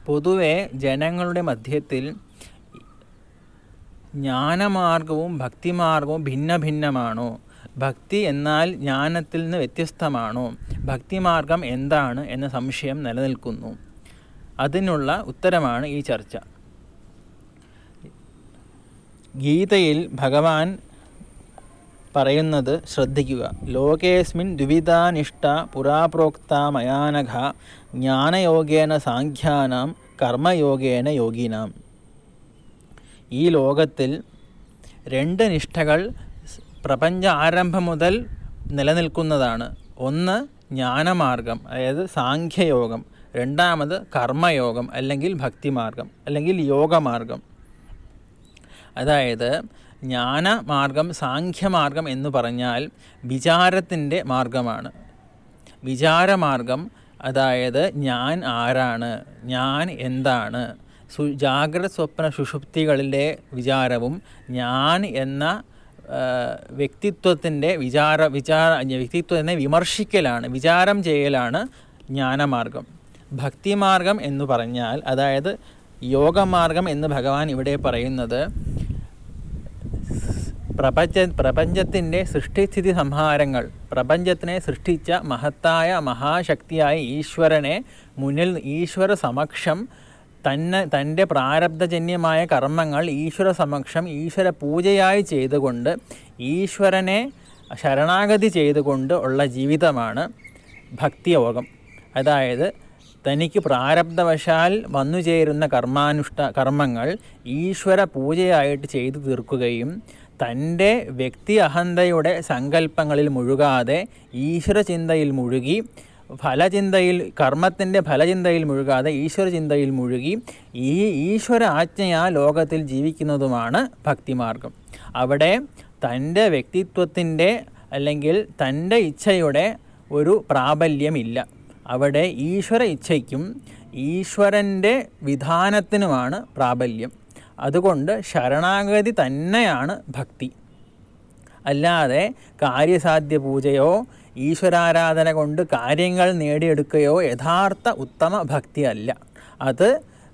പൊതുവെ ജനങ്ങളുടെ മധ്യത്തിൽ ജ്ഞാനമാർഗവും ഭക്തിമാർഗവും ഭിന്ന ഭിന്നമാണോ ഭക്തി എന്നാൽ ജ്ഞാനത്തിൽ നിന്ന് വ്യത്യസ്തമാണോ ഭക്തിമാർഗം എന്താണ് എന്ന സംശയം നിലനിൽക്കുന്നു അതിനുള്ള ഉത്തരമാണ് ഈ ചർച്ച ഗീതയിൽ ഭഗവാൻ പറയുന്നത് ശ്രദ്ധിക്കുക ലോകേസ്മിൻ ദ്വിവിധാനിഷ്ഠ പുരാപ്രോക്ത മയാനഘ ജ്ഞാനയോഗേന സാഖ്യാനാം കർമ്മയോഗേന യോഗിനാം ഈ ലോകത്തിൽ രണ്ട് നിഷ്ഠകൾ സ് പ്രപഞ്ച ആരംഭം മുതൽ നിലനിൽക്കുന്നതാണ് ഒന്ന് ജ്ഞാനമാർഗം അതായത് സാഖ്യയോഗം രണ്ടാമത് കർമ്മയോഗം അല്ലെങ്കിൽ ഭക്തിമാർഗം അല്ലെങ്കിൽ യോഗമാർഗം അതായത് ജ്ഞാനമാർഗം സാഖ്യമാർഗം എന്ന് പറഞ്ഞാൽ വിചാരത്തിൻ്റെ മാർഗമാണ് വിചാരമാർഗം അതായത് ഞാൻ ആരാണ് ഞാൻ എന്താണ് സു ജാഗ്രത സ്വപ്ന സുഷുപ്തികളിലെ വിചാരവും ഞാൻ എന്ന ആ, വ്യക്തിത്വത്തിൻ്റെ വിചാര വിചാര വ്യക്തിത്വത്തിനെ വിമർശിക്കലാണ് വിചാരം ചെയ്യലാണ് ജ്ഞാനമാർഗം ഭക്തിമാർഗം എന്ന് പറഞ്ഞാൽ അതായത് യോഗമാർഗം എന്ന് ഭഗവാൻ ഇവിടെ പറയുന്നത് പ്രപഞ്ച പ്രപഞ്ചത്തിൻ്റെ സൃഷ്ടിസ്ഥിതി സംഹാരങ്ങൾ പ്രപഞ്ചത്തിനെ സൃഷ്ടിച്ച മഹത്തായ മഹാശക്തിയായ ഈശ്വരനെ മുന്നിൽ ഈശ്വര സമക്ഷം തന്നെ തൻ്റെ പ്രാരബ്ധജന്യമായ കർമ്മങ്ങൾ ഈശ്വര സമക്ഷം ഈശ്വര പൂജയായി ചെയ്തുകൊണ്ട് ഈശ്വരനെ ശരണാഗതി ചെയ്തുകൊണ്ട് ഉള്ള ജീവിതമാണ് ഭക്തിയോഗം അതായത് തനിക്ക് പ്രാരബ്ധവശാൽ വന്നു ചേരുന്ന കർമാനുഷ്ഠ കർമ്മങ്ങൾ ഈശ്വര പൂജയായിട്ട് ചെയ്തു തീർക്കുകയും തൻ്റെ വ്യക്തി അഹന്തയുടെ സങ്കല്പങ്ങളിൽ മുഴുകാതെ ഈശ്വര ചിന്തയിൽ മുഴുകി ഫലചിന്തയിൽ കർമ്മത്തിൻ്റെ ഫലചിന്തയിൽ മുഴുകാതെ ഈശ്വര ചിന്തയിൽ മുഴുകി ഈ ഈശ്വര ആജ്ഞയാ ലോകത്തിൽ ജീവിക്കുന്നതുമാണ് ഭക്തിമാർഗം അവിടെ തൻ്റെ വ്യക്തിത്വത്തിൻ്റെ അല്ലെങ്കിൽ തൻ്റെ ഇച്ഛയുടെ ഒരു പ്രാബല്യമില്ല അവിടെ ഈശ്വര ഇച്ഛയ്ക്കും ഈശ്വരൻ്റെ വിധാനത്തിനുമാണ് പ്രാബല്യം അതുകൊണ്ട് ശരണാഗതി തന്നെയാണ് ഭക്തി അല്ലാതെ കാര്യസാധ്യ പൂജയോ ഈശ്വരാരാധന കൊണ്ട് കാര്യങ്ങൾ നേടിയെടുക്കുകയോ യഥാർത്ഥ ഉത്തമ ഭക്തി അല്ല അത്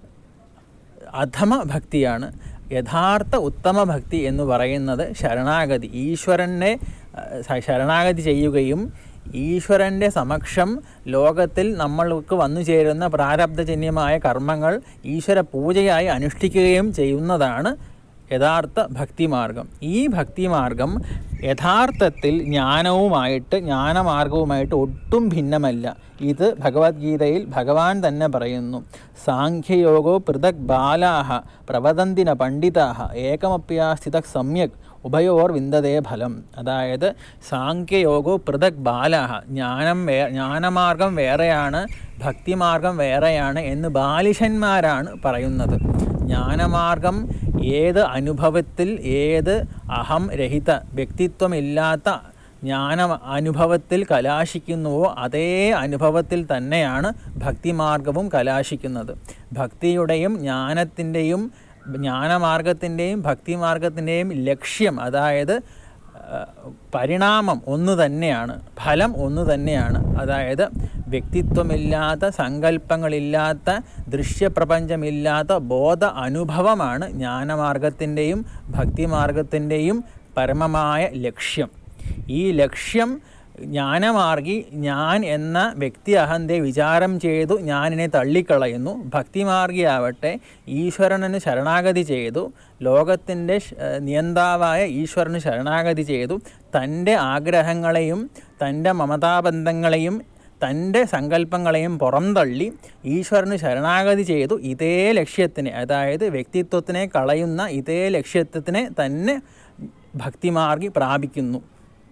അധമ ഭക്തിയാണ് യഥാർത്ഥ ഉത്തമ ഭക്തി എന്ന് പറയുന്നത് ശരണാഗതി ഈശ്വരനെ അഹ്, ശരണാഗതി ചെയ്യുകയും ഈശ്വരൻ്റെ സമക്ഷം ലോകത്തിൽ നമ്മൾക്ക് വന്നു ചേരുന്ന പ്രാരബ്ധജന്യമായ കർമ്മങ്ങൾ ഈശ്വര പൂജയായി അനുഷ്ഠിക്കുകയും ചെയ്യുന്നതാണ് യഥാർത്ഥ ഭക്തിമാർഗം ഈ ഭക്തിമാർഗം യഥാർത്ഥത്തിൽ ജ്ഞാനവുമായിട്ട് ജ്ഞാനമാർഗവുമായിട്ട് ഒട്ടും ഭിന്നമല്ല ഇത് ഭഗവത്ഗീതയിൽ ഭഗവാൻ തന്നെ പറയുന്നു സാഖ്യയോഗോ പൃഥക് ബാലാഹ പ്രവദന്തിന പണ്ഡിതാഹ ഏകമപ്യാ സ്ഥിത സമ്യക് ഉഭയോർ വിന്ദതേ ഫലം അതായത് സാഖ്യയോഗോ പൃഥക് ബാലാഹ ജ്ഞാനം വേ ജ്ഞാനമാർഗം വേറെയാണ് ഭക്തിമാർഗം വേറെയാണ് എന്ന് ബാലിഷന്മാരാണ് പറയുന്നത് ജ്ഞാനമാർഗം ഏത് അനുഭവത്തിൽ ഏത് അഹം രഹിത വ്യക്തിത്വമില്ലാത്ത ജ്ഞാന അനുഭവത്തിൽ കലാശിക്കുന്നുവോ അതേ അനുഭവത്തിൽ തന്നെയാണ് ഭക്തിമാർഗവും കലാശിക്കുന്നത് ഭക്തിയുടെയും ജ്ഞാനത്തിൻ്റെയും ജ്ഞാനമാർഗത്തിൻ്റെയും ഭക്തിമാർഗത്തിൻ്റെയും ലക്ഷ്യം അതായത് ആ, പരിണാമം ഒന്ന് തന്നെയാണ് ഫലം ഒന്ന് തന്നെയാണ് അതായത് വ്യക്തിത്വമില്ലാത്ത സങ്കല്പങ്ങളില്ലാത്ത ദൃശ്യപ്രപഞ്ചമില്ലാത്ത ബോധ അനുഭവമാണ് ജ്ഞാനമാർഗത്തിൻ്റെയും ഭക്തിമാർഗത്തിൻ്റെയും പരമമായ ലക്ഷ്യം ഈ ലക്ഷ്യം ജ്ഞാനമാർഗി ഞാൻ എന്ന വ്യക്തി അഹന്തയെ വിചാരം ചെയ്തു ഞാനിനെ തള്ളിക്കളയുന്നു ഭക്തിമാർഗിയാവട്ടെ ഈശ്വരനു ശരണാഗതി ചെയ്തു ലോകത്തിൻ്റെ ശ- ഏഹ് നിയന്താവായ ഈശ്വരന് ശരണാഗതി ചെയ്തു തൻ്റെ ആഗ്രഹങ്ങളെയും തൻ്റെ മമതാബന്ധങ്ങളെയും തൻ്റെ സങ്കല്പങ്ങളെയും പുറംതള്ളി ഈശ്വരന് ശരണാഗതി ചെയ്തു ഇതേ ലക്ഷ്യത്തിനെ അതായത് വ്യക്തിത്വത്തിനെ കളയുന്ന ഇതേ ലക്ഷ്യത്തിനെ തന്നെ ഭക്തിമാർഗി പ്രാപിക്കുന്നു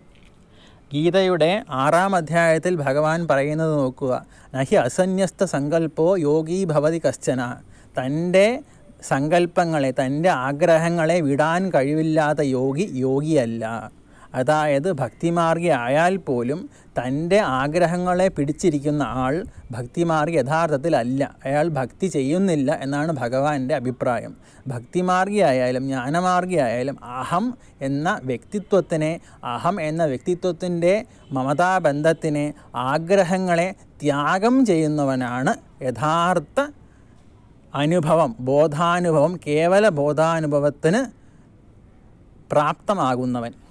ഗീതയുടെ ആറാം അധ്യായത്തിൽ ഭഗവാൻ പറയുന്നത് നോക്കുക നഹി അസന്യസ്ത സങ്കല്പോ യോഗീ ഭവതി കശ്ചന തൻ്റെ സങ്കല്പങ്ങളെ തൻ്റെ ആഗ്രഹങ്ങളെ വിടാൻ കഴിവില്ലാത്ത യോഗി യോഗിയല്ല അതായത് ഭക്തിമാർഗി ആയാൽ പോലും തൻ്റെ ആഗ്രഹങ്ങളെ പിടിച്ചിരിക്കുന്ന ആൾ ഭക്തിമാർഗി യഥാർത്ഥത്തിൽ അല്ല അയാൾ ഭക്തി ചെയ്യുന്നില്ല എന്നാണ് ഭഗവാന്റെ അഭിപ്രായം ഭക്തിമാർഗി ആയാലും ജ്ഞാനമാർഗി ആയാലും അഹം എന്ന വ്യക്തിത്വത്തിനെ അഹം എന്ന വ്യക്തിത്വത്തിൻ്റെ മമതാബന്ധത്തിനെ ആഗ്രഹങ്ങളെ ത്യാഗം ചെയ്യുന്നവനാണ് യഥാർത്ഥ അനുഭവം ബോധാനുഭവം കേവല ബോധാനുഭവത്തിന് പ്രാപ്തമാകുന്നവൻ